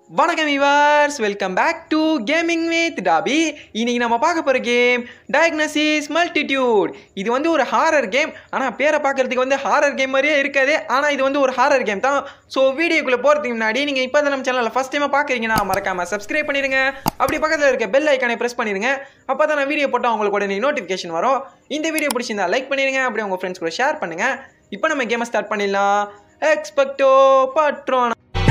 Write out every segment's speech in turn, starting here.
வணக்கம் viewers welcome back to gaming with Dobby இன்னைக்கு நம்ம பார்க்க போகிற கேம் டயக்னசிஸ் மல்டிடியூட் இது வந்து ஒரு ஹாரர் கேம் ஆனால் பேரை பார்க்கறதுக்கு வந்து ஹாரர் கேம் மாதிரியே இருக்காது ஆனால் இது வந்து ஒரு ஹாரர் கேம் தான் ஸோ வீடியோக்குள்ளே போகிறதுக்கு முன்னாடி நீங்கள் இப்போ நம்ம சேனலில் ஃபஸ்ட் டைமாக பார்க்குறீங்கன்னா மறக்காமல் சப்ஸ்கிரைப் பண்ணிடுங்க அப்படி பக்கத்தில் இருக்க பெல் ஐக்கானை ப்ரெஸ் பண்ணிடுங்க அப்போ தான் நான் வீடியோ போட்டால் உங்களுக்கு உடனே நோட்டிஃபிகேஷன் வரும் இந்த வீடியோ பிடிச்சிருந்தா லைக் பண்ணிடுங்க அப்படியே உங்கள் ஃப்ரெண்ட்ஸ் கூட ஷேர் பண்ணுங்கள் இப்போ நம்ம கேமை ஸ்டார்ட் பண்ணிடலாம் expecto patrona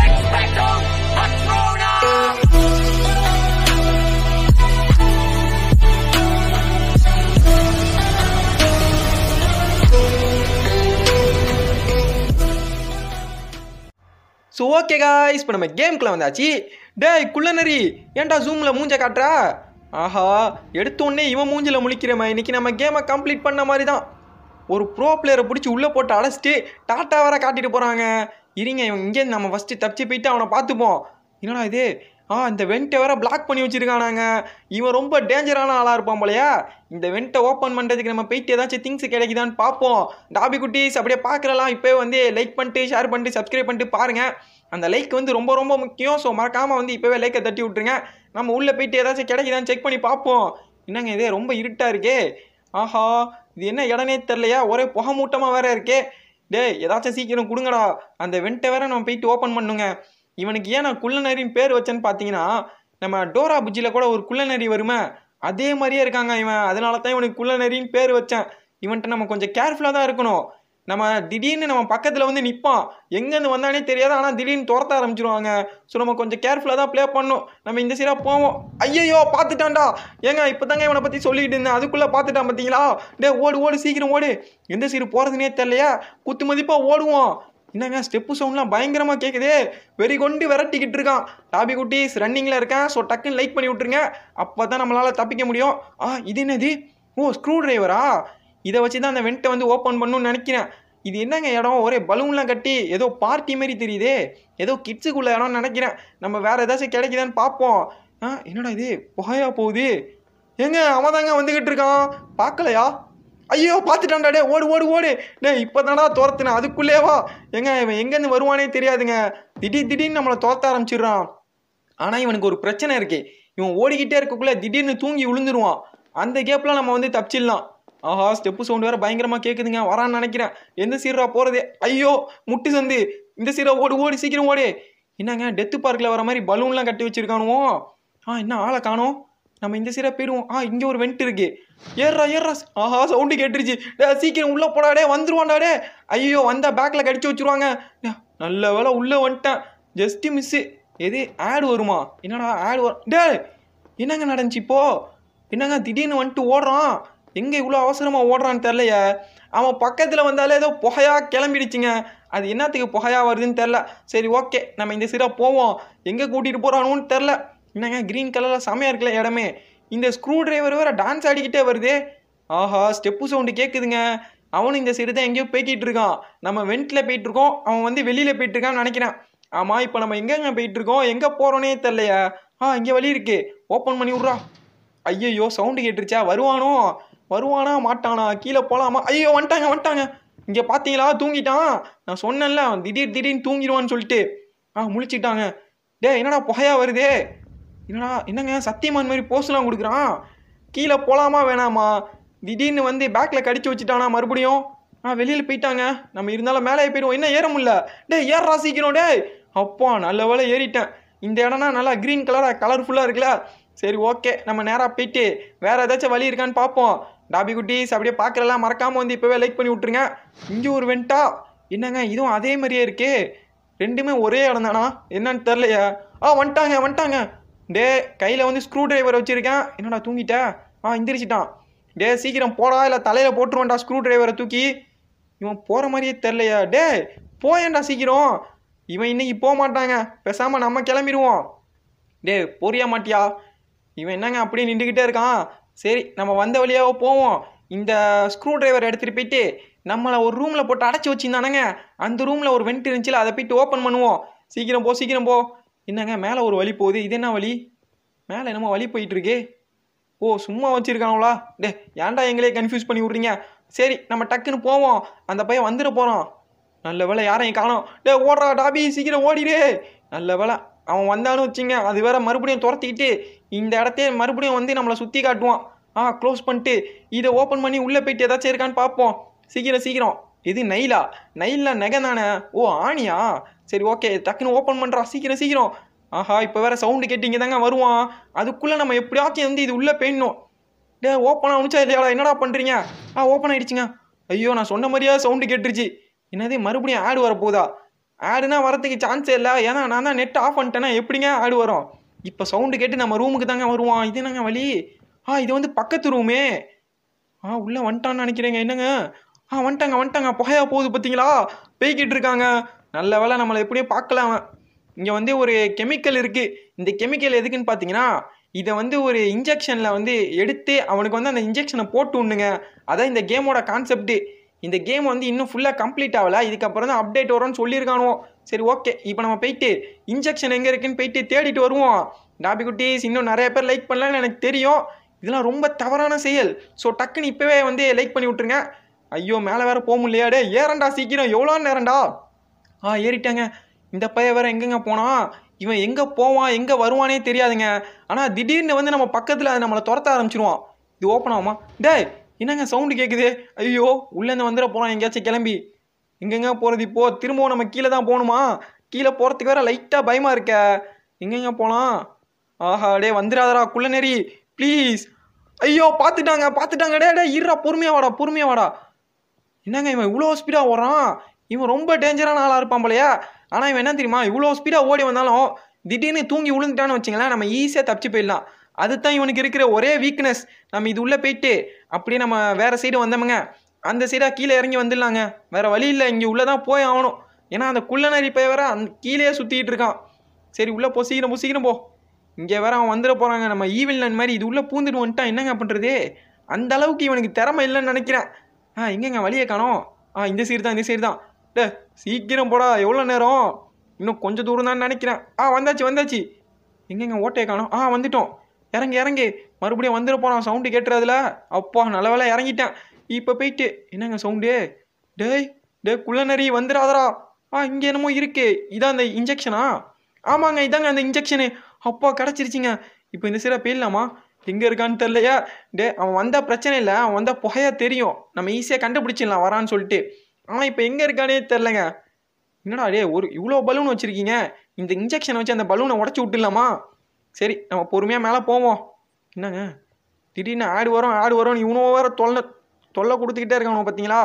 so okay guys இப்போ நம்ம கேம்குள்ளே வந்தாச்சு டேய் குள்ளநரி ஏன்டா ஜூமில் மூஞ்ச காட்டுறா ஆஹா எடுத்த உடனே இவன் மூஞ்சில் முழிக்கிறமே இன்னைக்கு நம்ம கேமை கம்ப்ளீட் பண்ண மாதிரி தான் ஒரு ப்ரோ பிளேயரை பிடிச்சி உள்ளே போட்டு அடைச்சிட்டு டாட்டா வர காட்டிட்டு போகிறாங்க இருங்க இவன் இங்கேருந்து நம்ம ஃபஸ்ட்டு தப்பிச்சு போயிட்டு அவனை பார்த்துப்போம் என்னடா இது ஆ இந்த வெண்ட்டை வேற பிளாக் பண்ணி வச்சிருக்கானாங்க இவன் ரொம்ப டேஞ்சரான ஆளாக இருப்பான் போலயா இந்த வெண்ட்டை ஓப்பன் பண்ணுறதுக்கு நம்ம போயிட்டு ஏதாச்சும் திங்ஸ் கிடைக்குதான்னு பார்ப்போம் டாபி குட்டீஸ் அப்படியே பார்க்குறலாம் இப்போ வந்து லைக் பண்ணிட்டு ஷேர் பண்ணிட்டு சப்ஸ்கிரைப் பண்ணிட்டு பாருங்கள் அந்த லைக் வந்து ரொம்ப ரொம்ப முக்கியம் ஸோ மறக்காமல் வந்து இப்போவே லைக்கை தட்டி விட்ருங்க நம்ம உள்ளே போயிட்டு ஏதாச்சும் கிடைக்குதான்னு செக் பண்ணி பார்ப்போம் என்னங்க இதே ரொம்ப இருட்டாக இருக்கே ஆஹா இது என்ன இடனே தெரிலையா ஒரே புகை மூட்டமாக வேற இருக்கே டேய் ஏதாச்சும் சீக்கிரம் கொடுங்கடா அந்த வெண்ட்டை வேற நம்ம போயிட்டு ஓப்பன் பண்ணுங்க இவனுக்கு ஏன் நான் குள்ளநரின்னு பேர் வச்சேன்னு பார்த்தீங்கன்னா நம்ம டோரா புஜ்ஜியில் கூட ஒரு குள்ளநரி வருமே அதே மாதிரியே இருக்காங்க இவன் அதனால தான் இவனுக்கு குள்ளநரின்னு பேர் வச்சேன் இவன்ட்ட நம்ம கொஞ்சம் கேர்ஃபுல்லாக தான் இருக்கணும் நம்ம திடீர்னு நம்ம பக்கத்தில் வந்து நிற்பான் எங்கேருந்து வந்தானே தெரியாது ஆனால் திடீர்னு துரத்த ஆரம்பிச்சிருவாங்க ஸோ நம்ம கொஞ்சம் கேர்ஃபுல்லாக தான் ப்ளே பண்ணணும் நம்ம இந்த சீராக போவோம் ஐயையோ பார்த்துட்டான்டா ஏங்க இப்போ தாங்க இவனை பற்றி சொல்லிக்கிட்டு இருந்தேன் அதுக்குள்ளே பார்த்துட்டான் பார்த்தீங்களா டே ஓடு ஓடு சீக்கிரம் ஓடு எந்த சீரு போகிறதுனே தெரியலையா குத்து மதிப்பாக ஓடுவோம் என்னங்க ஸ்டெப்பு சவுண்ட்லாம் பயங்கரமாக கேட்குதே வெறி கொண்டு விரட்டிக்கிட்டு இருக்கான் டாபி குட்டீஸ் ரன்னிங்கில் இருக்கேன் ஸோ டக்குன்னு லைக் பண்ணி விட்ருங்க அப்போ தான் நம்மளால் தப்பிக்க முடியும் ஆ இது என்னது ஓ ஸ்க்ரூ டிரைவரா இதை வச்சு தான் அந்த வெண்ட்டை வந்து ஓப்பன் பண்ணணும்னு நினைக்கிறேன் இது என்னங்க இடம் ஒரே பலூன்லாம் கட்டி ஏதோ பார்ட்டி மாதிரி தெரியுதே ஏதோ கிட்ஸுக்குள்ள இடம்னு நினைக்கிறேன் நம்ம வேற ஏதாச்சும் கிடைக்குதான்னு பார்ப்போம் ஆ என்னடா இது புகையா போகுது ஏங்க அவன் தாங்க வந்துக்கிட்டு இருக்கான் பார்க்கலையா ஐயோ பார்த்துட்டான்டா டே ஓடு ஓடு ஓடு டே இப்போ தானடா துரத்துனேன் அதுக்குள்ளேவா ஏங்க இவன் எங்கேருந்து வருவானே தெரியாதுங்க திடீர் திடீர்னு நம்மளை துரத்த ஆரம்பிச்சிடுறான் ஆனால் இவனுக்கு ஒரு பிரச்சனை இருக்கு இவன் ஓடிக்கிட்டே இருக்கக்குள்ள திடீர்னு தூங்கி விழுந்துருவான் அந்த கேப்பில் நம்ம வந்து தப்பிச்சிடலாம் ஆஹா ஸ்டெப்பு சவுண்ட் வேற பயங்கரமாக கேட்குதுங்க வரான்னு நினைக்கிறேன் எந்த சீரா போகிறது ஐயோ முட்டு சந்து இந்த சீரா ஓடு ஓடு சீக்கிரம் ஓடு என்னங்க டெத்து பார்க்கில் வர மாதிரி பலூன்லாம் கட்டி வச்சிருக்கானுவோ ஆ என்ன ஆளை காணோம் நம்ம இந்த சீரா போயிடுவோம் ஆ இங்கே ஒரு வெண்ட் இருக்கு ஏறா ஏறா ஆஹா சவுண்டு கேட்டுருச்சு டே சீக்கிரம் உள்ளே போடா டே வந்துருவான்டா டே ஐயோ வந்தா பேக்கில் கடிச்சு வச்சிருவாங்க டே, நல்ல வேலை உள்ளே வந்துட்டேன் ஜஸ்ட் மிஸ்ஸு எது ஆடு வருமா என்னடா ஆடு வரும் டே என்னங்க நடந்துச்சு இப்போ என்னங்க திடீர்னு வந்துட்டு ஓடுறான் எங்கே இவ்வளோ அவசரமாக ஓடுறான்னு தெரிலையே அவன் பக்கத்தில் வந்தாலே ஏதோ புகையா கிளம்பிடுச்சுங்க அது என்னத்துக்கு புகையா வருதுன்னு தெரில சரி ஓகே நம்ம இந்த சீரா போவோம் எங்கே கூட்டிகிட்டு போகிறானுன்னு தெரில என்னங்க க்ரீன் கலரில் செமையாக இருக்குல்ல இடமே இந்த ஸ்க்ரூ டிரைவர் வேறு டான்ஸ் ஆடிக்கிட்டே வருதே ஆஹா ஸ்டெப்பு சவுண்டு கேட்குதுங்க அவனும் இந்த சைடு தான் எங்கேயோ போய்கிட்டு இருக்கான் நம்ம வெண்ட்டில் போயிட்டு இருக்கோம் அவன் வந்து வெளியில் போயிட்டு இருக்கான்னு நினைக்கிறேன் ஆமாம் இப்போ நம்ம எங்கெங்க போயிட்டு இருக்கோம் எங்கே போகிறோன்னே தெரிலையா ஆ இங்கே வழி இருக்கு ஓப்பன் பண்ணி விட்றா ஐயையோ சவுண்டு கேட்டுருச்சா வருவானோ வருவானா மாட்டானா கீழே போகலாமா ஐயோ வந்துட்டாங்க வந்துட்டாங்க இங்கே பார்த்தீங்களா தூங்கிட்டான் நான் சொன்னேன்ல அவன் திடீர் திடீர்னு தூங்கிடுவான்னு சொல்லிட்டு ஆ முழிச்சிட்டாங்க டேய் என்னடா புகையா வருதே என்னடா என்னங்க சத்தியமான் மாதிரி போஸ்ட்லாம் கொடுக்குறான் கீழே போகலாமா வேணாமா திடீர்னு வந்து பேக்கில் கடிச்சு வச்சுட்டானா மறுபடியும் ஆ வெளியில் போயிட்டாங்க நம்ம இருந்தாலும் மேலே போயிடுவோம் என்ன ஏற முடியல டேய் ஏறா சீக்கிரம் டேய் அப்பா நல்ல வேலை ஏறிட்டேன் இந்த இடம்னா நல்லா க்ரீன் கலராக கலர்ஃபுல்லாக இருக்குல்ல சரி ஓகே நம்ம நேராக போயிட்டு வேற ஏதாச்சும் வழி இருக்கான்னு பார்ப்போம் டாபி குட்டீஸ் அப்படியே பார்க்குறலாம் மறக்காமல் வந்து இப்போவே லைக் பண்ணி விட்ருங்க இங்கே ஒரு வெண்டா என்னங்க இதுவும் அதே மாதிரியே இருக்கே ரெண்டுமே ஒரே இடம் தானா என்னன்னு தெரிலையே ஆ வந்துட்டாங்க வந்துட்டாங்க டே கையில் வந்து ஸ்க்ரூ டிரைவர் வச்சுருக்கேன் என்னடா தூங்கிட்ட ஆ எந்திரிச்சிட்டான் டே சீக்கிரம் போடா இல்லை தலையில் போட்டுருவான்டா ஸ்க்ரூ டிரைவரை தூக்கி இவன் போகிற மாதிரியே தெரிலையா டே போயேன்டா சீக்கிரம் இவன் இன்னைக்கு போக மாட்டாங்க பேசாமல் நம்ம கிளம்பிடுவோம் டே போறியா மாட்டியா இவன் என்னங்க அப்படியே நின்றுக்கிட்டே இருக்கான் சரி நம்ம வந்த வழியாக போவோம் இந்த ஸ்க்ரூ டிரைவர் எடுத்துகிட்டு போயிட்டு நம்மளை ஒரு ரூமில் போட்டு அடைச்சி வச்சிருந்தானுங்க அந்த ரூமில் ஒரு வெண்ட் இருந்துச்சுல அதை போயிட்டு ஓப்பன் பண்ணுவோம் சீக்கிரம் போ சீக்கிரம் போ என்னங்க மேலே ஒரு வழி போகுது இது என்ன வழி மேலே என்னமோ வழி போயிட்டு இருக்கே ஓ சும்மா வச்சிருக்கானுங்களா டே ஏன்டா எங்களே கன்ஃபியூஸ் பண்ணி விட்றீங்க சரி நம்ம டக்குன்னு போவோம் அந்த பையன் வந்துட போகிறான் நல்ல வேலை யாரையும் காணோம் டே ஓடுறா டாபி சீக்கிரம் ஓடிடு நல்ல வேலை அவன் வந்தாலும் வச்சுங்க அது வேற மறுபடியும் துரத்திக்கிட்டு இந்த இடத்தையே மறுபடியும் வந்து நம்மளை சுற்றி காட்டுவான் ஆ க்ளோஸ் பண்ணிட்டு இதை ஓப்பன் பண்ணி உள்ளே போயிட்டு ஏதாச்சும் இருக்கான்னு பார்ப்போம் சீக்கிரம் சீக்கிரம் இது நைலா நைலா நகை தானே ஓ ஆணியா சரி ஓகே டக்குன்னு ஓப்பன் பண்ணுறா சீக்கிரம் சீக்கிரம் ஆஹா இப்போ வேற சவுண்டு கேட்டிங்க தாங்க வருவான் அதுக்குள்ளே நம்ம எப்படியாச்சும் வந்து இது உள்ளே போயிடணும் டே ஓப்பன் ஆனிச்சா இல்லையாடா என்னடா பண்ணுறீங்க ஆ ஓப்பன் ஆயிடுச்சுங்க ஐயோ நான் சொன்ன மாதிரியா சவுண்டு கேட்டுருச்சு என்னது மறுபடியும் ஆடு வரப்போகுதா ஆடுனா வரதுக்கு சான்ஸே இல்லை ஏன்னா நான் தான் நெட் ஆஃப் பண்ணிட்டேன்னா எப்படிங்க ஆடு வரும் இப்போ சவுண்டு கேட்டு நம்ம ரூமுக்கு தாங்க வருவான் இது என்னங்க வழி ஆ இது வந்து பக்கத்து ரூமே ஆ உள்ளே வந்துட்டான்னு நினைக்கிறேங்க என்னங்க ஆ வந்துட்டாங்க வந்துட்டாங்க புகையா போகுது பார்த்தீங்களா பேய்கிட்டு இருக்காங்க நல்ல வேளை நம்மளை எப்படியும் பார்க்கல அவன் இங்கே வந்து ஒரு கெமிக்கல் இருக்குது இந்த கெமிக்கல் எதுக்குன்னு பார்த்தீங்கன்னா இதை வந்து ஒரு இன்ஜெக்ஷனில் வந்து எடுத்து அவனுக்கு வந்து அந்த இன்ஜெக்ஷனை போட்டு விடணுங்க அதான் இந்த கேமோட கான்செப்ட்டு இந்த கேம் வந்து இன்னும் ஃபுல்லாக கம்ப்ளீட் ஆகல இதுக்கப்புறம் தான் அப்டேட் வரும்னு சொல்லியிருக்கானோ சரி ஓகே இப்போ நம்ம போயிட்டு இன்ஜெக்ஷன் எங்கே இருக்குன்னு போயிட்டு தேடிட்டு வருவோம் டாபி குட்டீஸ் இன்னும் நிறைய பேர் லைக் பண்ணலான்னு எனக்கு தெரியும் இதெல்லாம் ரொம்ப தவறான செயல் ஸோ டக்குன்னு இப்போவே வந்து லைக் பண்ணி விட்ருங்க ஐயோ மேலே வேற போக முடியலையாடே ஏறண்டா சீக்கிரம் எவ்வளோ நேரம்டா ஆ ஏறிட்டாங்க இந்த பையன் வேற எங்கெங்க போனான் இவன் எங்கே போவான் எங்கே வருவானே தெரியாதுங்க ஆனால் திடீர்னு வந்து நம்ம பக்கத்தில் நம்மளை துரத்த ஆரம்பிச்சிருவான் இது ஓப்பன் ஆகுமா டேய் என்னங்க சவுண்டு கேட்குது ஐயோ உள்ளேருந்து வந்துட போகிறான் எங்கேயாச்சும் கிளம்பி எங்கெங்க போகிறது இப்போ திரும்பவும் நம்ம கீழே தான் போகணுமா கீழே போகிறதுக்கு வேற லைட்டாக பயமாக இருக்க எங்கெங்க போகலாம் ஆஹா டே வந்துடாதடா குள்ள நெறி ப்ளீஸ் ஐயோ பார்த்துட்டாங்க பார்த்துட்டாங்க டே டே இருடா பொறுமையாக வாடா பொறுமையாக வாடா என்னங்க இவன் இவ்வளோ ஸ்பீடாக ஓடுறான் இவன் ரொம்ப டேஞ்சரான ஆளாக இருப்பான் போலயா ஆனால் இவன் என்ன தெரியுமா இவ்வளோ ஸ்பீடாக ஓடி வந்தாலும் திடீர்னு தூங்கி விழுந்துட்டான்னு வச்சுங்களேன் நம்ம ஈஸியாக தப்பிச்சு போயிடலாம் அதுதான் இவனுக்கு இருக்கிற ஒரே வீக்னஸ் நம்ம இது உள்ளே போயிட்டு அப்படியே நம்ம வேறு சைடு வந்தோமுங்க அந்த சைடாக கீழே இறங்கி வந்துடலாங்க வேறு வழி இல்லை இங்கே உள்ளே தான் போய் ஆகணும் ஏன்னா அந்த குள்ளநரி பைய வேற அந்த கீழே சுற்றிட்டு இருக்கான் சரி உள்ளே போ சீக்கிரம் போ சீக்கிரம் போ இங்கே வேற அவன் வந்துட போகிறாங்க நம்ம ஈவில் நன் மாதிரி இது உள்ளே பூந்துட்டு வந்துட்டான் என்னங்க பண்ணுறது அந்த அளவுக்கு இவனுக்கு திறமை இல்லைன்னு நினைக்கிறேன் ஆ எங்கெங்க வழியை காணோம் ஆ இந்த சைடு தான் இந்த சைடு தான் டே சீக்கிரம் போடா எவ்வளோ நேரம் இன்னும் கொஞ்சம் தூரம் தான் நினைக்கிறேன் ஆ வந்தாச்சு வந்தாச்சு எங்கெங்க ஓட்டையை காணோம் ஆ வந்துட்டோம் இறங்கி இறங்கி மறுபடியும் வந்துட போகிறான் சவுண்டு கேட்டுறதுல அப்பா நல்ல வேலை இறங்கிட்டேன் இப்போ போயிட்டு என்னங்க சவுண்டு டேய் டே குள்ளநரி வந்துடாதடா ஆ இங்கே என்னமோ இருக்கு இதான் அந்த இன்ஜெக்ஷனா ஆமாங்க இதாங்க அந்த இன்ஜெக்ஷனு அப்பா கிடச்சிருச்சிங்க இப்போ இந்த சீரை போயிடலாமா எங்கே இருக்கான்னு தெரிலையா டே அவன் வந்தால் பிரச்சனை இல்லை அவன் வந்தால் புகையா தெரியும் நம்ம ஈஸியாக கண்டுபிடிச்சிடலாம் வரான்னு சொல்லிட்டு ஆனால் இப்போ எங்கே இருக்கானே தெரிலங்க என்னடா டே ஒரு இவ்வளோ பலூன் வச்சுருக்கீங்க இந்த இன்ஜெக்ஷனை வச்சு அந்த பலூனை உடச்சி விட்டுடலாமா சரி நம்ம பொறுமையாக மேலே போவோம் என்னங்க திடீர்னு ஆடு வரும் ஆடு வரும் இவனோ வேற தொல்லை தொல்லை கொடுத்துக்கிட்டே இருக்கானோ பார்த்தீங்களா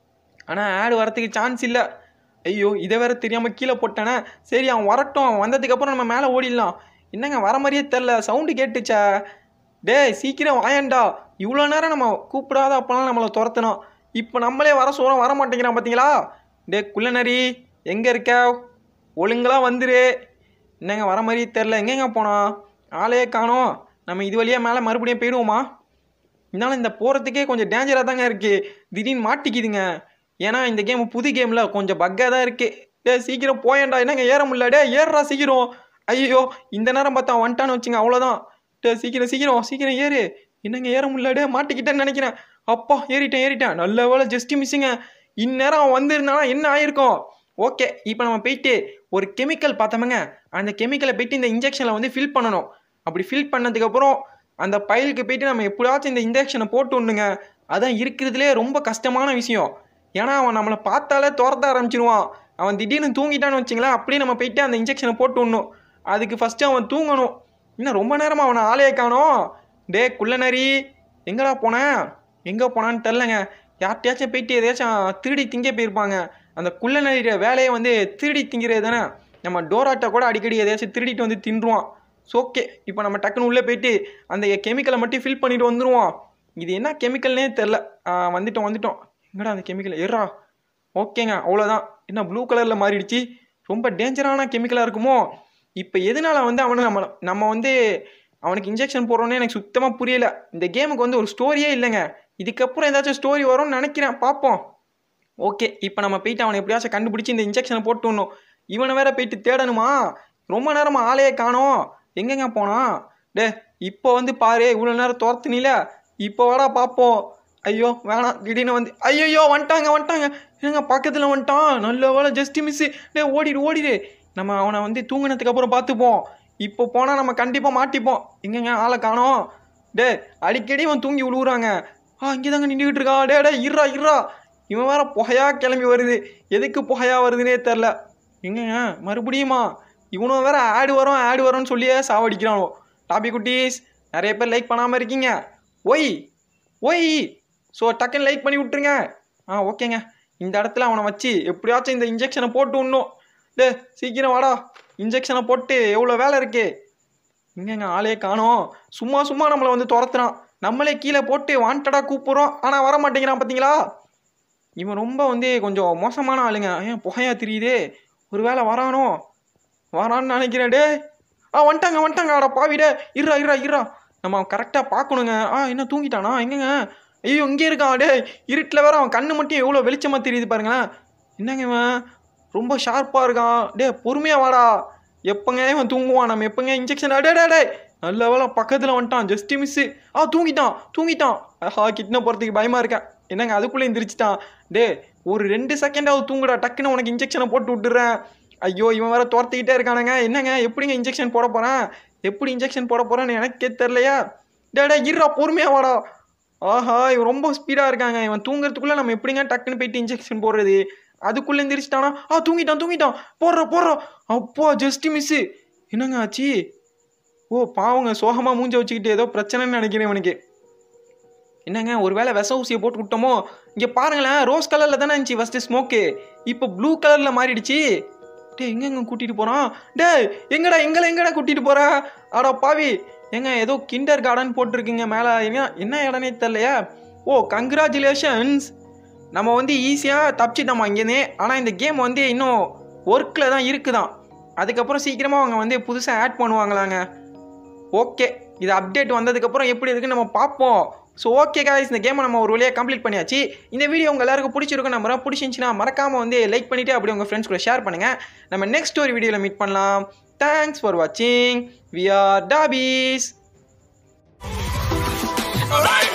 ஆனால் ஆடு வரத்துக்கு சான்ஸ் இல்லை ஐயோ இதை வேற தெரியாமல் கீழே போட்டானே சரி அவன் வரட்டும் அவன் வந்ததுக்கப்புறம் நம்ம மேலே ஓடிடலாம் என்னங்க வர மாதிரியே தெரில சவுண்டு கேட்டுச்சா டேய் சீக்கிரம் வாயேன்டா இவ்வளோ நேரம் நம்ம கூப்பிடாத அப்போலாம் நம்மளை துரத்தணும் இப்போ நம்மளே வர சொல்கிறோம் வர மாட்டேங்கிறான் பார்த்தீங்களா டே குள்ளநரி எங்கே இருக்க ஒழுங்கெல்லாம் வந்துரு என்னங்க வர மாதிரியே தெரில எங்கெங்க போனோம் ஆளே காணோம் நம்ம இது வழியாக மேலே மறுபடியும் போயிடுவோமா இருந்தாலும் இந்த போகிறதுக்கே கொஞ்சம் டேஞ்சராக தாங்க இருக்குது திடீர்னு மாட்டிக்குதுங்க ஏன்னா இந்த கேம் புது கேமில் கொஞ்சம் பக்காக தான் இருக்குது டே சீக்கிரம் போயேன்டா என்னங்க ஏற முடியல டே ஏறுறா சீக்கிரம் ஐயோ இந்த நேரம் பார்த்தா வந்துட்டான்னு வச்சுங்க அவ்வளோதான் டே சீக்கிரம் சீக்கிரம் சீக்கிரம் ஏறு என்னங்க ஏற முடியல டே மாட்டிக்கிட்டேன்னு நினைக்கிறேன் அப்பா ஏறிட்டேன் ஏறிட்டேன் நல்ல வேலை ஜஸ்ட் மிஸ்ஸுங்க இந்நேரம் அவன் வந்திருந்தானா என்ன ஆயிருக்கும் ஓகே இப்போ நம்ம போயிட்டு ஒரு கெமிக்கல் பார்த்தோமுங்க அந்த கெமிக்கலை போயிட்டு இந்த இன்ஜெக்ஷனில் வந்து ஃபில் பண்ணணும் அப்படி ஃபில் பண்ணதுக்கப்புறம் அந்த பயலுக்கு போயிட்டு நம்ம எப்படியாச்சும் இந்த இன்ஜெக்ஷனை போட்டு விடணுங்க அதான் இருக்கிறதுலே ரொம்ப கஷ்டமான விஷயம் ஏன்னா அவன் நம்மளை பார்த்தாலே துரத்த ஆரம்பிச்சிருவான் அவன் திடீர்னு தூங்கிட்டான்னு வச்சுங்களேன் அப்படியே நம்ம போயிட்டு அந்த இன்ஜெக்ஷனை போட்டு விடணும் அதுக்கு ஃபஸ்ட்டு அவன் தூங்கணும் இன்னும் ரொம்ப நேரமாக அவனை ஆளையே காணோம் டே குள்ளநரி எங்கடா போனேன் எங்கே போனான்னு தெரிலங்க யார்கிட்டயாச்சும் போயிட்டு எதையாச்சும் திருடி திங்க போயிருப்பாங்க அந்த குள்ளநரியோட வேலையை வந்து திருடி திங்கிறது தானே நம்ம டோராட்டை கூட அடிக்கடி எதையாச்சும் திருடிட்டு வந்து தின்றுவான் ஸோ ஓகே இப்போ நம்ம டக்குன்னு உள்ளே போயிட்டு அந்த கெமிக்கலை மட்டும் ஃபில் பண்ணிட்டு வந்துடுவோம் இது என்ன கெமிக்கல்னே தெரில வந்துட்டோம் வந்துட்டோம் எங்கடா அந்த கெமிக்கல் ஏறா ஓகேங்க அவ்வளோதான் என்ன ப்ளூ கலரில் மாறிடுச்சு ரொம்ப டேஞ்சரான கெமிக்கலாக இருக்குமோ இப்போ எதனால வந்து அவனை நம்ம நம்ம வந்து அவனுக்கு இன்ஜெக்ஷன் போடுறோன்னே எனக்கு சுத்தமாக புரியல இந்த கேமுக்கு வந்து ஒரு ஸ்டோரியே இல்லைங்க இதுக்கப்புறம் ஏதாச்சும் ஸ்டோரி வரும்னு நினைக்கிறேன் பார்ப்போம் ஓகே இப்போ நம்ம போயிட்டு அவனை எப்படியாச்சும் கண்டுபிடிச்சி இந்த இன்ஜெக்ஷனை போட்டு விடணும் இவனை வேற போயிட்டு தேடணுமா ரொம்ப நேரமா ஆளையே காணோம் எங்கெங்க போனான் டே இப்போ வந்து பாரு இவ்வளோ நேரம் துரத்துனில இப்போ வாடா பார்ப்போம் ஐயோ வேணாம் திடீர்னு வந்து ஐயோ வந்துட்டாங்க வந்துட்டாங்க என்னங்க பக்கத்தில் வந்துட்டான் நல்ல வேலை ஜஸ்ட் மிஸ்ஸு டே ஓடிடு ஓடிடு நம்ம அவனை வந்து தூங்கினதுக்கு அப்புறம் பார்த்துப்போம் இப்போ போனால் நம்ம கண்டிப்பாக மாட்டிப்போம் எங்கங்க ஆளை காணோம் டே அடிக்கடி இவன் தூங்கி விழுவுறாங்க ஆ இங்கே தாங்க நின்றுக்கிட்டு இருக்கான் டே டே இருறா இருறா இவன் வேற புகையா கிளம்பி வருது எதுக்கு புகையா வருதுன்னே தெரில எங்கங்க மறுபடியுமா இவனும் வேற ஆடு வரும் ஆடு வரும்னு சொல்லியே சாவடிக்கிறானோ டாபி குட்டீஸ் நிறைய பேர் லைக் பண்ணாமல் இருக்கீங்க ஒய் ஒய் ஸோ டக்குன்னு லைக் பண்ணி விட்ருங்க ஆ ஓகேங்க இந்த இடத்துல அவனை வச்சு எப்படியாச்சும் இந்த இன்ஜெக்ஷனை போட்டு விடணும் டே சீக்கிரம் வாடா இன்ஜெக்ஷனை போட்டு எவ்வளோ வேலை இருக்கு எங்கங்க ஆளே காணோம் சும்மா சும்மா நம்மளை வந்து துரத்துறான் நம்மளே கீழே போட்டு வாண்டடாக கூப்பிட்றோம் ஆனால் வர மாட்டேங்கிறான் பார்த்தீங்களா இவன் ரொம்ப வந்து கொஞ்சம் மோசமான ஆளுங்க ஏன் புகையா தெரியுதே ஒரு வேளை வரானோ வரான்னு நினைக்கிறேன் டே ஆ வந்துட்டாங்க வந்துட்டாங்க அட பாவிடே இருறா இருறா இருறா நம்ம கரெக்டாக பார்க்கணுங்க ஆ என்ன தூங்கிட்டானா எங்கங்க ஐயோ இங்கே இருக்கான் டே இருட்டில் வேற அவன் கண்ணு மட்டும் எவ்வளோ வெளிச்சமாக தெரியுது பாருங்களேன் என்னங்க இவன் ரொம்ப ஷார்ப்பாக இருக்கான் டே பொறுமையாக வாடா எப்பங்க இவன் தூங்குவான் நம்ம எப்பங்க இன்ஜெக்ஷன் அடே டே டே நல்ல வேலை பக்கத்தில் வந்துட்டான் ஜஸ்ட் மிஸ்ஸு ஆ தூங்கிட்டான் தூங்கிட்டான் ஆஹா கிட்ன போகிறதுக்கு பயமாக இருக்கேன் என்னங்க அதுக்குள்ளே எந்திரிச்சிட்டான் டே ஒரு ரெண்டு செகண்டாவது தூங்குடா டக்குன்னு உனக்கு இன்ஜெக்ஷனை போட்டு விட்டுறேன் ஐயோ இவன் வேற துரத்திக்கிட்டே இருக்கானுங்க என்னங்க எப்படிங்க இன்ஜெக்ஷன் போட போகிறேன் எப்படி இன்ஜெக்ஷன் போட போகிறேன்னு எனக்கே தெரிலையா டே டே இருடா பொறுமையாக வாடா ஆஹா இவன் ரொம்ப ஸ்பீடாக இருக்காங்க இவன் தூங்குறதுக்குள்ளே நம்ம எப்படிங்க டக்குன்னு போயிட்டு இன்ஜெக்ஷன் போடுறது அதுக்குள்ளே எந்திரிச்சிட்டானா ஆ தூங்கிட்டான் தூங்கிட்டான் போடுற போடுற அப்பா ஜஸ்ட் மிஸ்ஸு என்னங்க ஆச்சு ஓ பாவங்க சோகமாக மூஞ்ச வச்சுக்கிட்டு ஏதோ பிரச்சனைன்னு நினைக்கிறேன் இவனுக்கு என்னங்க ஒருவேளை விச ஊசியை போட்டு விட்டோமோ இங்கே பாருங்களேன் ரோஸ் கலரில் தானே இருந்துச்சு ஃபஸ்ட்டு ஸ்மோக்கு இப்போ ப்ளூ கலரில் மாறிடுச்சு டே எங்கெங்க கூட்டிகிட்டு போகிறான் டே எங்கடா எங்களை எங்கடா கூட்டிகிட்டு போகிற ஆடா பாவி ஏங்க ஏதோ கிண்டர் கார்டன் போட்டிருக்கீங்க மேலே என்ன என்ன இடனே தெரிலையா ஓ கங்க்ராச்சுலேஷன்ஸ் நம்ம வந்து ஈஸியாக தப்பிச்சிட்டோமா இங்கேருந்தே ஆனால் இந்த கேம் வந்து இன்னும் ஒர்க்கில் தான் இருக்குதான் அதுக்கப்புறம் சீக்கிரமாக அவங்க வந்து புதுசாக ஆட் பண்ணுவாங்களாங்க ஓகே இது அப்டேட் வந்ததுக்கப்புறம் எப்படி இருக்குன்னு நம்ம பார்ப்போம் ஸோ ஓகே காய்ஸ் இந்த கேமை நம்ம ஒரு வழியாக கம்ப்ளீட் பண்ணியாச்சு இந்த வீடியோ உங்கள் எல்லாருக்கும் பிடிச்சிருக்கும் நம்புறேன் பிடிச்சிருந்துச்சின்னா மறக்காமல் வந்து லைக் பண்ணிவிட்டு அப்படி உங்கள் ஃப்ரெண்ட்ஸ் கூட ஷேர் பண்ணுங்கள் நம்ம நெக்ஸ்ட் ஒரு வீடியோவில் மீட் பண்ணலாம் தேங்க்ஸ் ஃபார் வாட்சிங் வி ஆர் டாபீஸ் Alright.